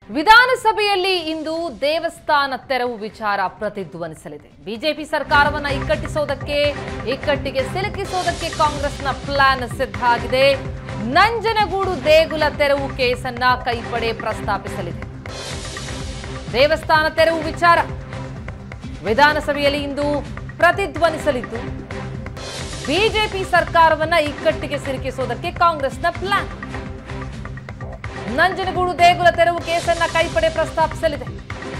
ವಿಧಾನಸಭೆಯಲ್ಲಿ ಇಂದು ದೇವಸ್ಥಾನ ತೆರವು ವಿಚಾರ ಪ್ರತಿಧ್ವನಿಸಲಿದೆ ಬಿಜೆಪಿ ಸರ್ಕಾರವನ್ನ ಇಕ್ಕಟ್ಟಿಸೋದಕ್ಕೆ ಇಕ್ಕಟ್ಟಿಗೆ ಸಿಲುಕಿಸೋದಕ್ಕೆ ಕಾಂಗ್ರೆಸ್ನ ಪ್ಲಾನ್ ಸಿದ್ಧ ಆಗಿದೆ ನಂಜನಗೂಡು ದೇಗುಲ ತೆರವು ಕೇಸನ್ನ ಕೈಪಡೆ ಪ್ರಸ್ತಾಪಿಸಲಿದೆ ದೇವಸ್ಥಾನ ತೆರವು ವಿಚಾರ ವಿಧಾನಸಭೆಯಲ್ಲಿ ಇಂದು ಪ್ರತಿಧ್ವನಿಸಲಿದ್ದು ಬಿಜೆಪಿ ಸರ್ಕಾರವನ್ನ ಇಕ್ಕಟ್ಟಿಗೆ ಸಿಲುಕಿಸೋದಕ್ಕೆ ಕಾಂಗ್ರೆಸ್ನ ಪ್ಲಾನ್ ನಂಜನಗೂಡು ದೇಗುಲ ತೆರವು ಕೇಸನ್ನ ಕೈಪಡೆ ಪ್ರಸ್ತಾಪಿಸಲಿದೆ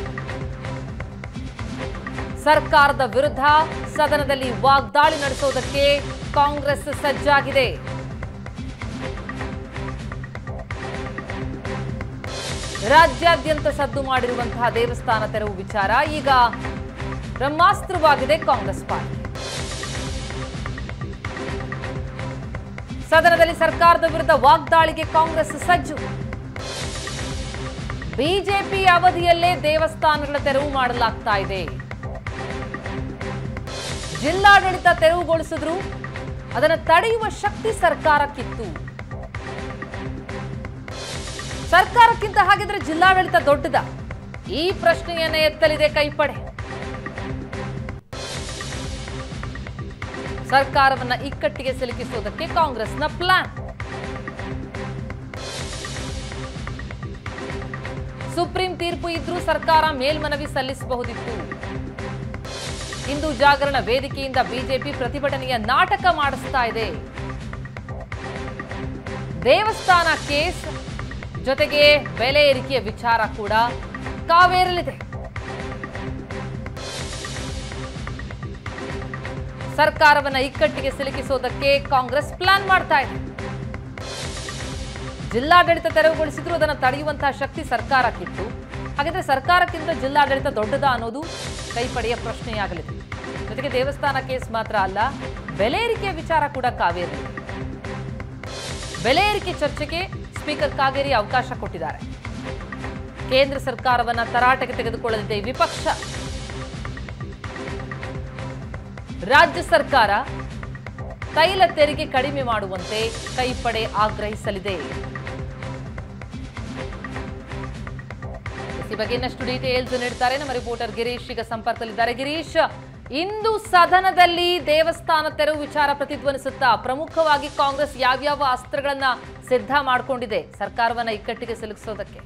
ಸರ್ಕಾರದ ವಿರುದ್ಧ ಸದನದಲ್ಲಿ ವಾಗ್ದಾಳಿ ನಡೆಸೋದಕ್ಕೆ ಕಾಂಗ್ರೆಸ್ ಸಜ್ಜಾಗಿದೆ ರಾಜ್ಯಾದ್ಯಂತ ಸದ್ದು ಮಾಡಿರುವಂತಹ ದೇವಸ್ಥಾನ ತೆರವು ವಿಚಾರ ಈಗ ಬ್ರಹ್ಮಾಸ್ತ್ರವಾಗಿದೆ ಕಾಂಗ್ರೆಸ್ ಪಾರ್ಟಿ ಸದನದಲ್ಲಿ ಸರ್ಕಾರದ ವಿರುದ್ಧ ವಾಗ್ದಾಳಿಗೆ ಕಾಂಗ್ರೆಸ್ ಸಜ್ಜು ಬಿಜೆಪಿ ಅವಧಿಯಲ್ಲೇ ದೇವಸ್ಥಾನಗಳ ತೆರವು ಮಾಡಲಾಗ್ತಾ ಇದೆ ಜಿಲ್ಲಾಡಳಿತ ತೆರವುಗೊಳಿಸಿದ್ರು ಅದನ್ನು ತಡೆಯುವ ಶಕ್ತಿ ಸರ್ಕಾರಕ್ಕಿತ್ತು ಸರ್ಕಾರಕ್ಕಿಂತ ಹಾಗಿದ್ರೆ ಜಿಲ್ಲಾಡಳಿತ ದೊಡ್ಡದ ಈ ಪ್ರಶ್ನೆಯನ್ನ ಎತ್ತಲಿದೆ ಕೈಪಡೆ ಸರ್ಕಾರವನ್ನ ಇಕ್ಕಟ್ಟಿಗೆ ಸಿಲುಕಿಸುವುದಕ್ಕೆ ಕಾಂಗ್ರೆಸ್ನ ಪ್ಲಾನ್ ಸುಪ್ರೀಂ ತೀರ್ಪು ಇದ್ರೂ ಸರ್ಕಾರ ಮೇಲ್ಮನವಿ ಸಲ್ಲಿಸಬಹುದಿತ್ತು ಹಿಂದೂ ಜಾಗರಣ ವೇದಿಕೆಯಿಂದ ಬಿಜೆಪಿ ಪ್ರತಿಭಟನೆಯ ನಾಟಕ ಮಾಡಿಸ್ತಾ ಇದೆ ದೇವಸ್ಥಾನ ಕೇಸ್ ಜೊತೆಗೆ ಬೆಲೆ ಏರಿಕೆಯ ವಿಚಾರ ಕೂಡ ಕಾವೇರಲಿದೆ ಸರ್ಕಾರವನ್ನ ಇಕ್ಕಟ್ಟಿಗೆ ಸಿಲುಕಿಸೋದಕ್ಕೆ ಕಾಂಗ್ರೆಸ್ ಪ್ಲಾನ್ ಮಾಡ್ತಾ ಇದೆ ಜಿಲ್ಲಾಡಳಿತ ತೆರವುಗೊಳಿಸಿದ್ರು ಅದನ್ನು ತಡೆಯುವಂತಹ ಶಕ್ತಿ ಸರ್ಕಾರಕ್ಕಿತ್ತು ಹಾಗಾದ್ರೆ ಸರ್ಕಾರಕ್ಕಿಂತ ಜಿಲ್ಲಾಡಳಿತ ದೊಡ್ಡದ ಅನ್ನೋದು ಕೈಪಡೆಯ ಪ್ರಶ್ನೆಯಾಗಲಿದೆ ಜೊತೆಗೆ ದೇವಸ್ಥಾನ ಕೇಸ್ ಮಾತ್ರ ಅಲ್ಲ ಬೆಲೆ ಏರಿಕೆಯ ವಿಚಾರ ಕೂಡ ಕಾವೇರಿ ಬೆಲೆ ಏರಿಕೆ ಚರ್ಚೆಗೆ ಸ್ಪೀಕರ್ ಕಾಗೇರಿ ಅವಕಾಶ ಕೊಟ್ಟಿದ್ದಾರೆ ಕೇಂದ್ರ ಸರ್ಕಾರವನ್ನ ತರಾಟೆಗೆ ತೆಗೆದುಕೊಳ್ಳಲಿದೆ ವಿಪಕ್ಷ ರಾಜ್ಯ ಸರ್ಕಾರ ತೈಲ ತೆರಿಗೆ ಕಡಿಮೆ ಮಾಡುವಂತೆ ಕೈಪಡೆ ಆಗ್ರಹಿಸಲಿದೆ ಈ ಬಗ್ಗೆ ಇನ್ನಷ್ಟು ಡೀಟೇಲ್ಸ್ ನೀಡ್ತಾರೆ ನಮ್ಮ ರಿಪೋರ್ಟರ್ ಗಿರೀಶ್ ಈಗ ಸಂಪರ್ಕದಲ್ಲಿದ್ದಾರೆ ಗಿರೀಶ್ ಇಂದು ಸದನದಲ್ಲಿ ದೇವಸ್ಥಾನ ತೆರವು ವಿಚಾರ ಪ್ರತಿಧ್ವನಿಸುತ್ತಾ ಪ್ರಮುಖವಾಗಿ ಕಾಂಗ್ರೆಸ್ ಯಾವ್ಯಾವ ಅಸ್ತ್ರಗಳನ್ನ ಸಿದ್ಧ ಮಾಡಿಕೊಂಡಿದೆ ಸರ್ಕಾರವನ್ನ ಇಕ್ಕಟ್ಟಿಗೆ ಸಿಲುಕಿಸೋದಕ್ಕೆ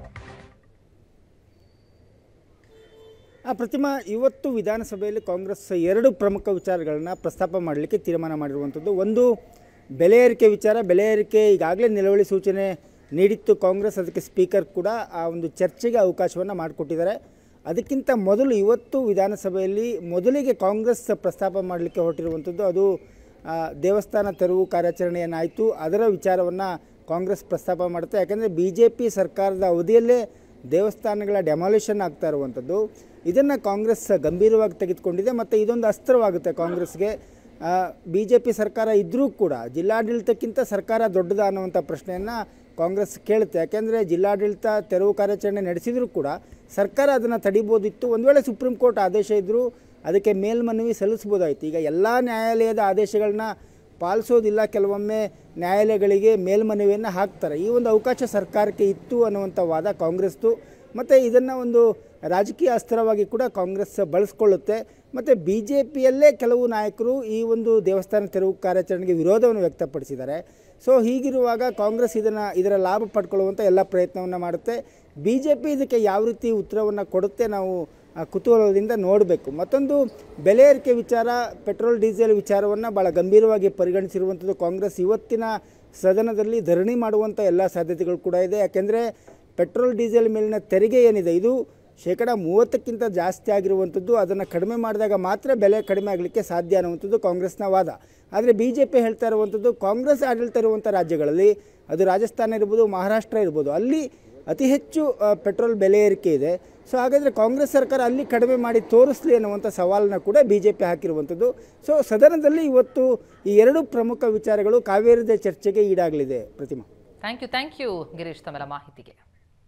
ಆ ಪ್ರತಿಮಾ ಇವತ್ತು ವಿಧಾನಸಭೆಯಲ್ಲಿ ಕಾಂಗ್ರೆಸ್ ಎರಡು ಪ್ರಮುಖ ವಿಚಾರಗಳನ್ನ ಪ್ರಸ್ತಾಪ ಮಾಡಲಿಕ್ಕೆ ತೀರ್ಮಾನ ಮಾಡಿರುವಂಥದ್ದು ಒಂದು ಬೆಲೆ ಏರಿಕೆ ವಿಚಾರ ಬೆಲೆ ಏರಿಕೆ ಈಗಾಗಲೇ ನಿಲುವಳಿ ಸೂಚನೆ ನೀಡಿತ್ತು ಕಾಂಗ್ರೆಸ್ ಅದಕ್ಕೆ ಸ್ಪೀಕರ್ ಕೂಡ ಆ ಒಂದು ಚರ್ಚೆಗೆ ಅವಕಾಶವನ್ನು ಮಾಡಿಕೊಟ್ಟಿದ್ದಾರೆ ಅದಕ್ಕಿಂತ ಮೊದಲು ಇವತ್ತು ವಿಧಾನಸಭೆಯಲ್ಲಿ ಮೊದಲಿಗೆ ಕಾಂಗ್ರೆಸ್ ಪ್ರಸ್ತಾಪ ಮಾಡಲಿಕ್ಕೆ ಹೊರಟಿರುವಂಥದ್ದು ಅದು ಆ, ದೇವಸ್ಥಾನ ತೆರವು ಕಾರ್ಯಾಚರಣೆಯನ್ನಾಯಿತು ಅದರ ವಿಚಾರವನ್ನು ಕಾಂಗ್ರೆಸ್ ಪ್ರಸ್ತಾಪ ಮಾಡುತ್ತೆ ಯಾಕಂದರೆ ಬಿ ಜೆ ಪಿ ಸರ್ಕಾರದ ಅವಧಿಯಲ್ಲೇ ದೇವಸ್ಥಾನಗಳ ಡೆಮಾಲಿಷನ್ ಆಗ್ತಾ ಇರುವಂಥದ್ದು ಇದನ್ನು ಕಾಂಗ್ರೆಸ್ ಗಂಭೀರವಾಗಿ ತೆಗೆದುಕೊಂಡಿದೆ ಮತ್ತು ಇದೊಂದು ಅಸ್ತ್ರವಾಗುತ್ತೆ ಕಾಂಗ್ರೆಸ್ಗೆ ಬಿ ಜೆ ಪಿ ಸರ್ಕಾರ ಇದ್ದರೂ ಕೂಡ ಜಿಲ್ಲಾಡಳಿತಕ್ಕಿಂತ ಸರ್ಕಾರ ದೊಡ್ಡದ ಅನ್ನುವಂಥ ಪ್ರಶ್ನೆಯನ್ನು ಕಾಂಗ್ರೆಸ್ ಕೇಳುತ್ತೆ ಯಾಕೆಂದರೆ ಜಿಲ್ಲಾಡಳಿತ ತೆರವು ಕಾರ್ಯಾಚರಣೆ ನಡೆಸಿದರೂ ಕೂಡ ಸರ್ಕಾರ ಅದನ್ನು ತಡಿಬೋದಿತ್ತು ಒಂದು ವೇಳೆ ಸುಪ್ರೀಂ ಕೋರ್ಟ್ ಆದೇಶ ಇದ್ದರೂ ಅದಕ್ಕೆ ಮೇಲ್ಮನವಿ ಸಲ್ಲಿಸ್ಬೋದಾಯಿತು ಈಗ ಎಲ್ಲ ನ್ಯಾಯಾಲಯದ ಆದೇಶಗಳನ್ನ ಪಾಲಿಸೋದಿಲ್ಲ ಕೆಲವೊಮ್ಮೆ ನ್ಯಾಯಾಲಯಗಳಿಗೆ ಮೇಲ್ಮನವಿಯನ್ನು ಹಾಕ್ತಾರೆ ಈ ಒಂದು ಅವಕಾಶ ಸರ್ಕಾರಕ್ಕೆ ಇತ್ತು ಅನ್ನುವಂಥ ವಾದ ಕಾಂಗ್ರೆಸ್ದು ಮತ್ತು ಇದನ್ನು ಒಂದು ರಾಜಕೀಯ ಅಸ್ತ್ರವಾಗಿ ಕೂಡ ಕಾಂಗ್ರೆಸ್ ಬಳಸ್ಕೊಳ್ಳುತ್ತೆ ಮತ್ತು ಬಿ ಜೆ ಪಿಯಲ್ಲೇ ಕೆಲವು ನಾಯಕರು ಈ ಒಂದು ದೇವಸ್ಥಾನ ತೆರವು ಕಾರ್ಯಾಚರಣೆಗೆ ವಿರೋಧವನ್ನು ವ್ಯಕ್ತಪಡಿಸಿದ್ದಾರೆ ಸೊ ಹೀಗಿರುವಾಗ ಕಾಂಗ್ರೆಸ್ ಇದನ್ನು ಇದರ ಲಾಭ ಪಡ್ಕೊಳ್ಳುವಂಥ ಎಲ್ಲ ಪ್ರಯತ್ನವನ್ನು ಮಾಡುತ್ತೆ ಬಿ ಜೆ ಪಿ ಇದಕ್ಕೆ ಯಾವ ರೀತಿ ಉತ್ತರವನ್ನು ಕೊಡುತ್ತೆ ನಾವು ಆ ಕುತೂಹಲದಿಂದ ನೋಡಬೇಕು ಮತ್ತೊಂದು ಬೆಲೆ ಏರಿಕೆ ವಿಚಾರ ಪೆಟ್ರೋಲ್ ಡೀಸೆಲ್ ವಿಚಾರವನ್ನು ಭಾಳ ಗಂಭೀರವಾಗಿ ಪರಿಗಣಿಸಿರುವಂಥದ್ದು ಕಾಂಗ್ರೆಸ್ ಇವತ್ತಿನ ಸದನದಲ್ಲಿ ಧರಣಿ ಮಾಡುವಂಥ ಎಲ್ಲ ಸಾಧ್ಯತೆಗಳು ಕೂಡ ಇದೆ ಯಾಕೆಂದರೆ ಪೆಟ್ರೋಲ್ ಡೀಸೆಲ್ ಮೇಲಿನ ತೆರಿಗೆ ಏನಿದೆ ಇದು ಶೇಕಡ ಮೂವತ್ತಕ್ಕಿಂತ ಜಾಸ್ತಿ ಆಗಿರುವಂಥದ್ದು ಅದನ್ನು ಕಡಿಮೆ ಮಾಡಿದಾಗ ಮಾತ್ರ ಬೆಲೆ ಕಡಿಮೆ ಆಗಲಿಕ್ಕೆ ಸಾಧ್ಯ ಅನ್ನುವಂಥದ್ದು ಕಾಂಗ್ರೆಸ್ನ ವಾದ ಆದರೆ ಬಿ ಜೆ ಪಿ ಹೇಳ್ತಾ ಇರುವಂಥದ್ದು ಕಾಂಗ್ರೆಸ್ ಆಡಳಿತ ಇರುವಂಥ ರಾಜ್ಯಗಳಲ್ಲಿ ಅದು ರಾಜಸ್ಥಾನ ಇರ್ಬೋದು ಮಹಾರಾಷ್ಟ್ರ ಇರ್ಬೋದು ಅಲ್ಲಿ ಅತಿ ಹೆಚ್ಚು ಆ, ಪೆಟ್ರೋಲ್ ಬೆಲೆ ಏರಿಕೆ ಇದೆ ಸೊ ಹಾಗಾದರೆ ಕಾಂಗ್ರೆಸ್ ಸರ್ಕಾರ ಅಲ್ಲಿ ಕಡಿಮೆ ಮಾಡಿ ತೋರಿಸಲಿ ಅನ್ನುವಂಥ ಸವಾಲನ್ನ ಕೂಡ ಬಿ ಜೆ ಪಿ ಹಾಕಿರುವಂಥದ್ದು ಸೊ ಸದನದಲ್ಲಿ ಇವತ್ತು ಈ ಎರಡು ಪ್ರಮುಖ ವಿಚಾರಗಳು ಕಾವೇರಿದ ಚರ್ಚೆಗೆ ಈಡಾಗಲಿದೆ Prathima thank you thank you Girish ತಮ್ಮೆಲ್ಲ ಮಾಹಿತಿಗೆ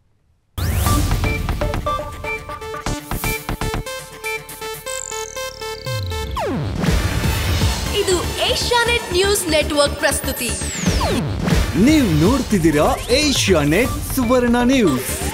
ಇದು ಏಷ್ಯಾನೆಟ್ ನ್ಯೂಸ್ ನೆಟ್ವರ್ಕ್ ಪ್ರಸ್ತುತಿ ನೀವು ನೋಡ್ತಿದ್ದೀರಾ ಏಷ್ಯಾ ನೆಟ್ ಸುವರ್ಣ ನ್ಯೂಸ್